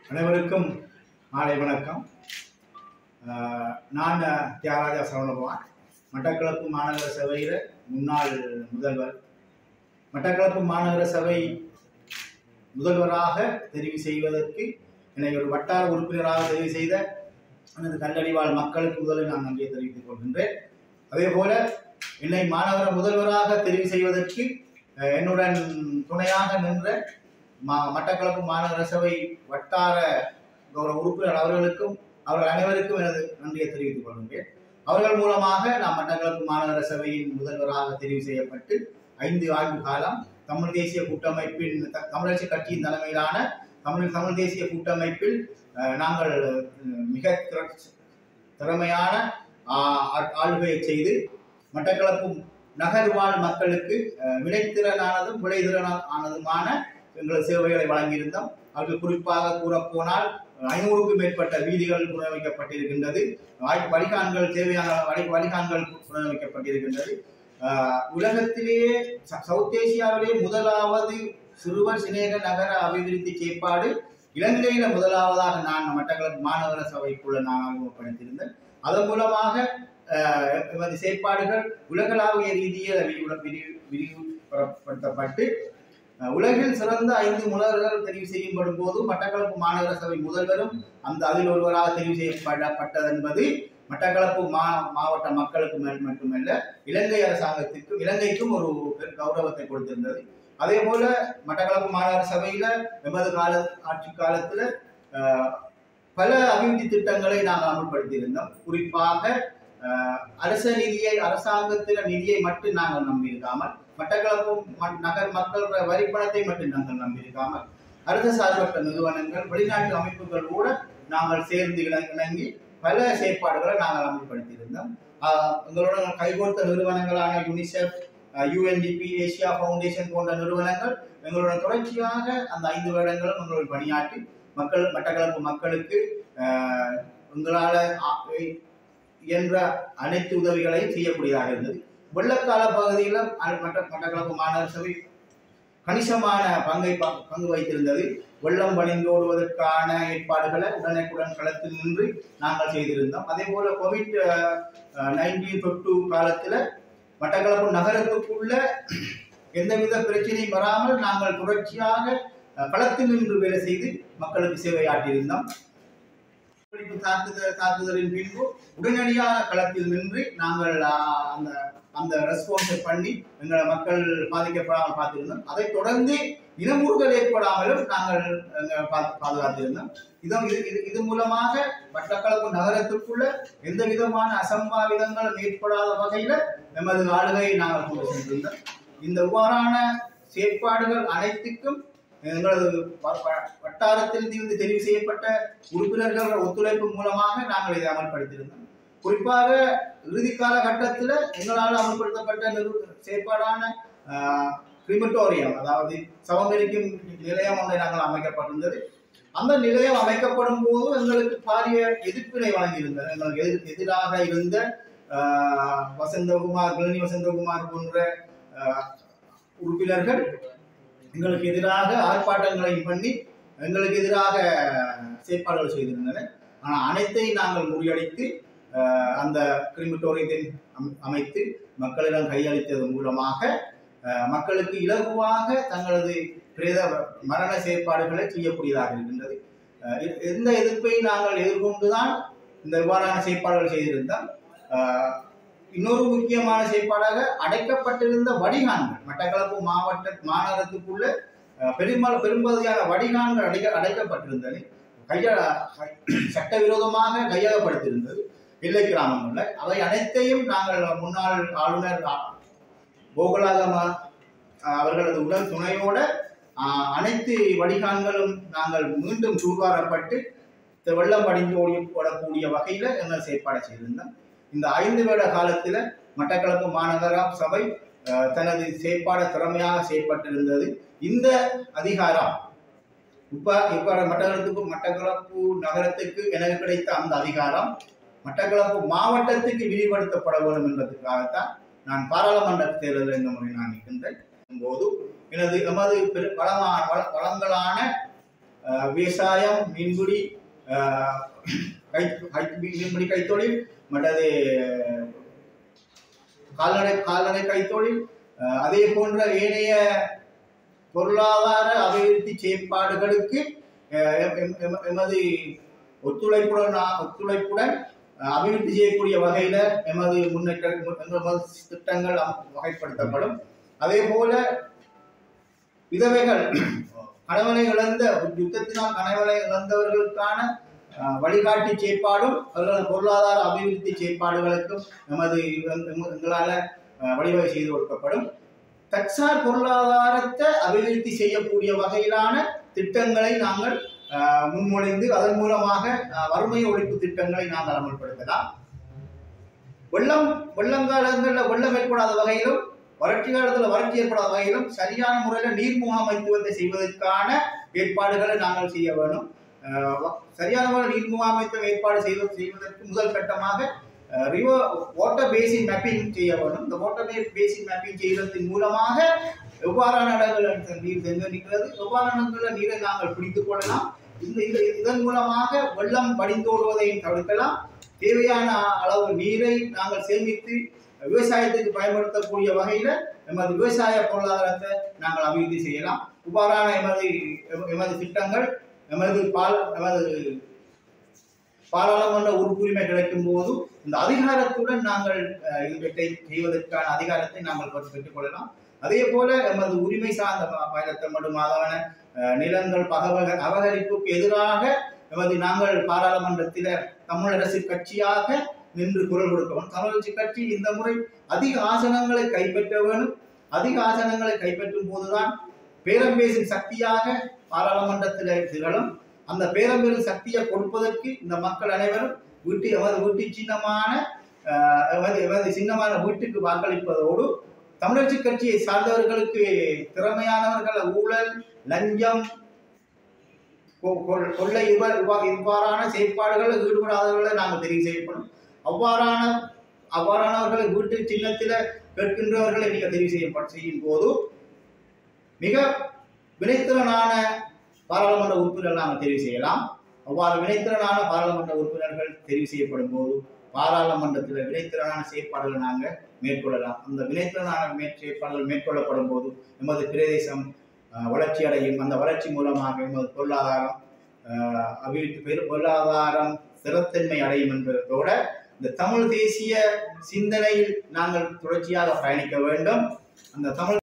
அனைவருக்கும் மாலை வணக்கம் ஆஹ் நான் தியாகராஜா சரவணபவான் மட்டக்களப்பு மாநகர சபையில் முன்னாள் முதல்வர் மட்டக்களப்பு மாநகர சபை முதல்வராக தெரிவு செய்வதற்கு என்னை ஒரு வட்டார உறுப்பினராக தெரிவு செய்த எனது கல்லடிவாழ் மக்களுக்கு முதலில் நான் நன்றியை தெரிவித்துக் கொள்கின்றேன் அதே போல என்னை மாநகர முதல்வராக தெரிவு செய்வதற்கு அஹ், என்னுடன் துணையாக நின்ற மா மட்டக்களப்பு மாநகர சபை வட்டார கௌரவ உறுப்பினர் அவர்களுக்கும் அவர்கள் அனைவருக்கும் எனது நன்றியை தெரிவித்துக் கொள்கின்றேன் அவர்கள் மூலமாக நான் மட்டக்களப்பு மாநகர சபையின் முதல்வராக தெரிவு செய்யப்பட்டு ஐந்து ஆண்டு காலம் தமிழ் தேசிய கூட்டமைப்பின் த- தமிழரசு கட்சியின் தலைமையிலான தமிழ் தமிழ் தேசிய கூட்டமைப்பில் அஹ், நாங்கள் அஹ், மிக திற- திறமையான ஆ- ஆ- ஆளுகையை செய்து மட்டக்களப்பு நகர்வாழ் மக்களுக்கு அஹ், வினைத்திறனானதும் விளைதிறனானதுமான எங்களது சேவைகளை வழங்கியிருந்தோம் அவர்கள் குறிப்பாக கூறப்போனால் ஐநூறுக்கும் மேற்பட்ட வீதிகள் புனரமைக்கப்பட்டிருக்கின்றது வாய்- வடிகான்கள் தேவையான வடி- வடிகான்கள் புனரமைக்கப்பட்டிருக்கின்றது ஆஹ், உலகத்திலேயே ச- சவுத் ஏசியாவிலேயே முதலாவது சிறுவர் சிநேக நகர அபிவிருத்தி செயற்பாடு இலங்கையில முதலாவதாக நான் மட்டக்களப்பு மாநகர சபைக்குள்ள நான் அறிமுகப்படுத்தியிருந்தேன் அதன் மூலமாக ஆஹ், எமது செயற்பாடுகள் உலகளாவிய ரீதியில் விரிவு- விரிவு- விரிவுபடுத்தப்பட்டு அஹ், உலகில் சிறந்த ஐந்து முதல்வர்கள் தெரிவு செய்யப்படும் போது மட்டக்களப்பு மாநகர சபை முதல்வரும் அந்த அதில் ஒருவராக தெரிவு செய்யப்படப்பட்டது என்பது மட்டக்களப்பு மா மாவட்ட மக்களுக்கு மேல் மட்டுமல்ல இலங்கை அரசாங்கத்திற்கும் இலங்கைக்கும் ஒரு பெரும் கௌரவத்தை கொடுத்திருந்தது அதே போல மட்டக்களப்பு மாநகர சபையில எமது கால ஆட்சி காலத்துல அஹ், பல அபிவிருத்தி திட்டங்களை நாங்கள் அமல்படுத்தியிருந்தோம் குறிப்பாக அஹ், அரச நிதியை அரசாங்கத்தில நிதியை மட்டும் நாங்கள் நம்பியிருக்காமல் மட்டக்களப்பு ம- நகர் மக்கள் வரி பணத்தை மட்டும் நாங்கள் நம்பியிருக்காமல் அரசு சார்பற்ற நிறுவனங்கள் வெளிநாட்டு அமைப்புகள் கூட நாங்கள் சேர்ந்து இண- இணங்கி பல செயற்பாடுகளை நாங்கள் அமல்படுத்தியிருந்தோம் ஆஹ் எங்களுடன் கைகோர்த்த நிறுவனங்களான யுனிசெஃப் யுஎன்டிபி ஏசியா ஃபவுண்டேஷன் போன்ற நிறுவனங்கள் எங்களுடன் தொடர்ச்சியாக அந்த ஐந்து வருடங்களும் எங்களுடன் பணியாற்றி மக்கள் மட்டக்களப்பு மக்களுக்கு ஆஹ், எங்களால் ஆ- இயன்ற அனைத்து உதவிகளையும் செய்யக்கூடியதாக இருந்தது வெள்ளக்கால பகுதியில் அ- மட்ட மட்டக்களப்பு மாநகர சபை கணிசமான பங்கை ப- பங்கு வைத்திருந்தது வெள்ளம் வழிந்தோடுவதற்கான ஏற்பாடுகளை உடனுக்குடன் களத்தில் நின்று நாங்கள் செய்திருந்தோம் அதே போல கோவிட் நைன்டீன் தொற்று காலத்தில் மட்டக்களப்பு நகரத்துக்குள்ள எந்தவித பிரச்சனையும் வராமல் நாங்கள் தொடர்ச்சியாக அஹ், களத்தில் நின்று வேலை செய்து மக்களுக்கு சேவை ஆற்றியிருந்தோம் வெடிப்பு தாக்குதல் தாக்குதலின் பின்பு உடனடியாக களத்தில் நின்று நாங்கள் ஆஹ், அந்த அந்த ரெஸ்பான்ஸை பண்ணி எங்களை மக்கள் பாதிக்கப்படாமல் பார்த்திருந்தோம் அதைத் தொடர்ந்து இனமுறுதல் ஏற்படாமலும் நாங்கள் அங்க பா- பாதுகாத்திருந்தோம் இதன் இது இது இது மூலமாக மட்டக்களப்பு நகரத்துக்குள்ள எந்த விதமான அசம்பாவிதங்களும் ஏற்படாத வகையில நமது ஆளுகையை நாங்கள் கொண்டு சென்றிருந்தோம் இந்த இவ்வாறான செயற்பாடுகள் அனைத்துக்கும் எங்களது வ- வ- வட்டாரத்தில் இருந்து தெரிவு செய்யப்பட்ட உறுப்பினர்கள் ஒத்துழைப்பு மூலமாக நாங்கள் இதை அமல்படுத்தியிருந்தோம் குறிப்பாக இறுதி காலகட்டத்தில் எங்களால் அமல்படுத்தப்பட்ட நிறு செயற்பாடான கிரிமட்டோரியம் அதாவது சவமெரிக்கும் நிலையம் ஒன்றை நாங்கள் அமைக்கப்பட்டிருந்தது அந்த நிலையம் அமைக்கப்படும் போது எங்களுக்கு பாரிய எதிர்ப்பினை வழங்கியிருந்தது எங்களுக்கு எதிர் எதிராக இருந்த ஆஹ், வசந்தகுமார் கிளனி வசந்தகுமார் போன்ற ஆஹ், உறுப்பினர்கள் எங்களுக்கு எதிராக ஆர்ப்பாட்டங்களையும் பண்ணி எங்களுக்கு எதிராக செயற்பாடுகள் செய்திருந்தனர் ஆனால் அனைத்தையும் நாங்கள் முறியடித்து ஆஹ், அந்த கிரிமிட்டோரியத்தை அம்- அமைத்து மக்களிடம் கையளித்ததன் மூலமாக ஆஹ், மக்களுக்கு இலகுவாக தங்களது பிரேத மரண செயற்பாடுகளை செய்யக்கூடியதாக இருக்கின்றது ஆஹ், எ- எந்த எதிர்ப்பை நாங்கள் எதிர்கொண்டுதான் இந்த இவ்வாறான செயற்பாடுகள் செய்திருந்தோம் ஆஹ், இன்னொரு முக்கியமான செயற்பாடாக அடைக்கப்பட்டிருந்த வடிகான்கள் மட்டக்களப்பு மாவட்ட மாநகரத்துக்குள்ள அஹ், பெரும்பாலும் பெரும்பகுதியான வடிகான்கள் அடைக்க அடைக்கப்பட்டிருந்தது கைய கை- சட்டவிரோதமாக கையகப்படுத்தியிருந்தது எல்லை கிராமங்களில் அவை அனைத்தையும் நாங்கள் முன்னாள் ஆளுநர் ஆ- கோகுலாகம அஹ், அவர்களது உடல் துணையோட அஹ், அனைத்து வடிகான்களும் நாங்கள் மீண்டும் தூர்வாரப்பட்டு இந்த வெள்ளம் வடிந்து ஓடி ஓடக்கூடிய வகையில் எங்கள் செயற்பாடு செய்திருந்தோம் இந்த ஐந்து வருட காலத்தில் மட்டக்களப்பு மாநகர சபை அஹ், தனது செயற்பாடு திறமையாக செயற்பட்டிருந்தது இந்த அதிகாரம் இப்ப இப்ப மட்டக்களத்துக்கு மட்டக்களப்பு நகரத்துக்கு எனக்கு கிடைத்த அந்த அதிகாரம் மட்டக்களப்பு மாவட்டத்துக்கு விரிவுபடுத்தப்பட வேண்டும் என்பதற்காகத்தான் நான் பாராளுமன்ற தேர்தலில் இந்த முறை நான் நிற்கின்றேன் போது எனது எமது பெரு- வளமான வள- வளங்களான அஹ், விவசாயம் மீன்பிடி அஹ், கை கை- மீன்பிடி கைத்தொழில் மற்றது கால்நடை கால்நடை கைத்தொழில் அஹ், அதே போன்ற ஏனைய பொருளாதார அபிவிருத்தி செயற்பாடுகளுக்கு அஹ், எம்- எம்- எம்- எமது ஒத்துழைப்புடன் ஆ- ஒத்துழைப்புடன் அஹ், அபிவிருத்தி செய்யக்கூடிய வகையில எமது முன்னேற்ற மு- எமது திட்டங்கள் அம்- வகைப்படுத்தப்படும் அதே போல விதவைகள் கணவனை இழந்த யுத்தத்தினால் கணவனை இழந்தவர்களுக்கான அஹ், வழிகாட்டி செயற்பாடும் அவர்களது பொருளாதார அபிவிருத்தி செயற்பாடுகளுக்கும் நமது எங்க- எங்க- எங்களால அஹ், வழிவகை செய்து கொடுக்கப்படும் தற்சார் பொருளாதாரத்தை அபிவிருத்தி செய்யக்கூடிய வகையிலான திட்டங்களை நாங்கள் அஹ், முன்மொழிந்து அதன் மூலமாக அஹ், வறுமை ஒழிப்பு திட்டங்களை நாங்கள் அமல்படுத்தலாம் வெள்ளம் வெள்ளங்காலங்களில் வெள்ளம் ஏற்படாத வகையிலும் வறட்சி காலத்தில் வறட்சி ஏற்படாத வகையிலும் சரியான முறையில் நீர் முகாமைத்துவத்தை செய்வதற்கான ஏற்பாடுகளை நாங்கள் செய்ய வேணும் அஹ் வ- சரியான முறையில் நீர் முகாமைத்துவம் ஏற்பாடு செய்வது செய்வதற்கு முதல் கட்டமாக ரிவர் வாட்டர் பேசின் மேப்பிங் செய்ய வேண்டும் இந்த வாட்டர் பேசின் மேப்பிங் செய்வதன் மூலமாக எவ்வாறான இடங்களில் நீர் தேங்க நிற்கிறது எவ்வாறான இடங்களில் நீரை நாங்கள் பிடித்துக் கொள்ளலாம் இந்த இந்த இதன் மூலமாக வெள்ளம் வடிந்தோடுவதையும் தவிர்க்கலாம் தேவையான அளவு நீரை நாங்கள் சேமித்து விவசாயத்துக்கு பயன்படுத்தக்கூடிய வகையில எமது விவசாய பொருளாதாரத்தை நாங்கள் அபிவிருத்தி செய்யலாம் இவ்வாறான எமது எம- எமது திட்டங்கள் எமது பால் எமது பாராளுமன்ற உறுப்புரிமை கிடைக்கும் போது இந்த அதிகாரத்துடன் நாங்கள் அஹ், இவற்றை செய்வதற்கான அதிகாரத்தை நாங்கள் பெற்று- பெற்றுக்கொள்ளலாம் அதே போல எமது உரிமை சார்ந்த ப- பயணத்தை மட்டுமாதான அஹ், நிலங்கள் பகவக அபகரிப்புக்கு எதிராக எமது நாங்கள் பாராளுமன்றத்தில் தமிழரசு கட்சியாக நின்று குரல் கொடுக்கவும் தமிழரசு கட்சி இந்த முறை அதிக ஆசனங்களை கைப்பற்ற வேணும் அதிக ஆசனங்களை கைப்பற்றும் போதுதான் பேரம் பேசும் சக்தியாக பாராளுமன்றத்தில் திகழும் அந்த பேரம் பேசும் சக்தியை கொடுப்பதற்கு இந்த மக்கள் அனைவரும் வீட்டு எமது வீட்டு சின்னமான அஹ், எமது எமது சின்னமான வீட்டுக்கு வாக்களிப்பதோடு தமிழரசு கட்சியை சார்ந்தவர்களுக்கு திறமையானவர்கள் ஊழல் லஞ்சம் கொ- கொ- கொள்ளை இவ்வாறு இவ்வா- இவ்வாறான செயற்பாடுகளில் ஈடுபடாதவர்களை நாங்கள் தெரிவு செய்யப்படும் அவ்வாறான அவ்வாறானவர்களை வீட்டு சின்னத்தில் கேட்கின்றவர்களை நீங்கள் தெரிவு செய்யப்பட செய்யும் போது மிக வினைத்திறனான பாராளுமன்ற உறுப்பினர்கள் நாங்கள் தெரிவு செய்யலாம் அவ்வாறு வினைத்திறனான பாராளுமன்ற உறுப்பினர்கள் தெரிவு செய்யப்படும் போது பாராளுமன்றத்தில் வினைத்திறனான செயற்பாடுகளை நாங்கள் மேற்கொள்ளலாம் அந்த வினைத்திறனான மே செயற்பாடுகள் மேற்கொள்ளப்படும் போது எமது பிரதேசம் அஹ், வளர்ச்சி அடையும் அந்த வளர்ச்சி மூலமாக எமது பொருளாதாரம் அஹ், அபிவிருத்தி பெரு- பொருளாதாரம் ஸ்திரத்தன்மை அடையும் என்பதோட இந்த தமிழ் தேசிய சிந்தனையில் நாங்கள் தொடர்ச்சியாக பயணிக்க வேண்டும் அந்த தமிழ்